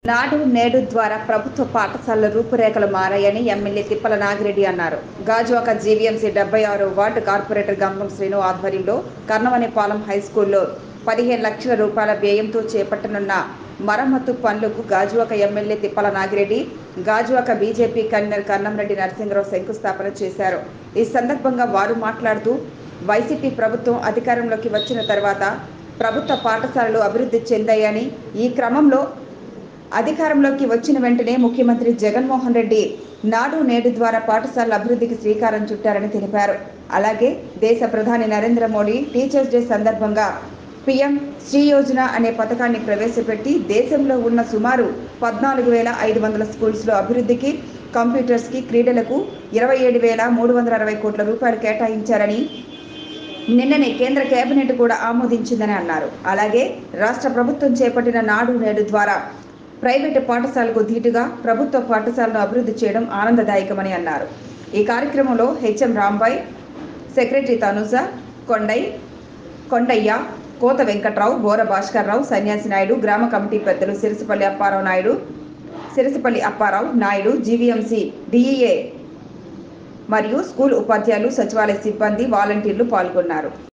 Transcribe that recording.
నాడు నేడు ద్వారా ప్రభుత్వ పాఠశాలల రూపురేఖలు మారాయని ఎమ్మెల్యే తిప్పల నాగిరెడ్డి అన్నారు గాజువాక జీవీఎంసీ డెబ్బై ఆరు వార్డు కార్పొరేటర్ గంగం శ్రీను ఆధ్వర్యంలో కర్ణవనిపాలెం హై స్కూల్లో పదిహేను లక్షల రూపాయల వ్యయంతో చేపట్టనున్న మరమ్మతు పనులకు Gajuwaka MLA Tippala Nagireddy Gajuwaka BJP convenor Kannamreddy Narasimharao శంకుస్థాపన చేశారు ఈ సందర్భంగా వారు మాట్లాడుతూ వైసీపీ ప్రభుత్వం అధికారంలోకి వచ్చిన తర్వాత ప్రభుత్వ పాఠశాలలు అభివృద్ధి చెందాయని ఈ క్రమంలో అధికారంలోకి వచ్చిన వెంటనే ముఖ్యమంత్రి జగన్మోహన్ రెడ్డి నాడు నేడు ద్వారా పాఠశాలల అభివృద్ధికి శ్రీకారం చుట్టారని తెలిపారు అలాగే దేశ ప్రధాని నరేంద్ర మోడీ టీచర్స్ డే సందర్భంగా పిఎం శ్రీ యోజన అనే పథకాన్ని ప్రవేశపెట్టి దేశంలో ఉన్న సుమారు పద్నాలుగు వేల ఐదు వందల స్కూల్స్లో అభివృద్ధికి కంప్యూటర్స్కి క్రీడలకు ఇరవై ఏడు వేల మూడు వందల అరవై కోట్ల రూపాయలు కేటాయించారని నిన్ననే కేంద్ర కేబినెట్ కూడా ఆమోదించిందని అన్నారు అలాగే రాష్ట్ర ప్రభుత్వం చేపట్టిన నాడు నేడు ద్వారా ప్రైవేటు పాఠశాలకు ధీటుగా ప్రభుత్వ పాఠశాలను అభివృద్ధి చేయడం ఆనందదాయకమని అన్నారు ఈ కార్యక్రమంలో హెచ్ఎం రాంబాయ్ సెక్రటరీ తనుజ కొండై కొండయ్య కోత వెంకట్రావు బోర భాస్కర్ రావు సన్యాసి నాయుడు గ్రామ కమిటీ పెద్దలు సిరిసిపల్లి అప్పారావు నాయుడు సిరిసిపల్లి అప్పారావు నాయుడు జీవీఎంసీ డిఈఏ మరియు స్కూల్ ఉపాధ్యాయులు సచివాలయ సిబ్బంది వాలంటీర్లు పాల్గొన్నారు